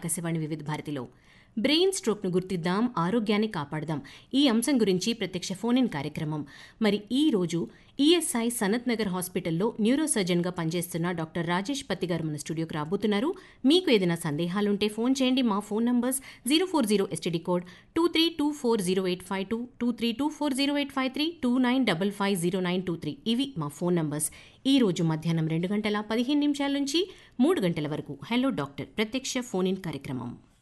ఆకాశవాణి వివిధ భారతిలో బ్రెయిన్ స్ట్రోక్ను గుర్తిద్దాం ఆరోగ్యాన్ని కాపాడదాం ఈ అంశం గురించి ప్రత్యక్ష ఫోన్ ఇన్ కార్యక్రమం మరి ఈ రోజు ఈఎస్ఐ సనత్ నగర్ హాస్పిటల్లో న్యూరో సర్జన్గా పనిచేస్తున్న డాక్టర్ రాజేష్ పత్తి గారు మన స్టూడియోకి రాబోతున్నారు మీకు ఏదైనా సందేహాలుంటే ఫోన్ చేయండి మా phone numbers zero four zero STD code two three two four zero eight five two two three two four zero eight five three two nine double five zero nine two three ఇవి మా phone numbers ఈ రోజు మధ్యాహ్నం రెండు గంటల పదిహేను నిమిషాల నుంచి మూడు గంటల వరకు హలో డాక్టర్ ప్రత్యక్ష ఫోన్ ఇన్ కార్యక్రమం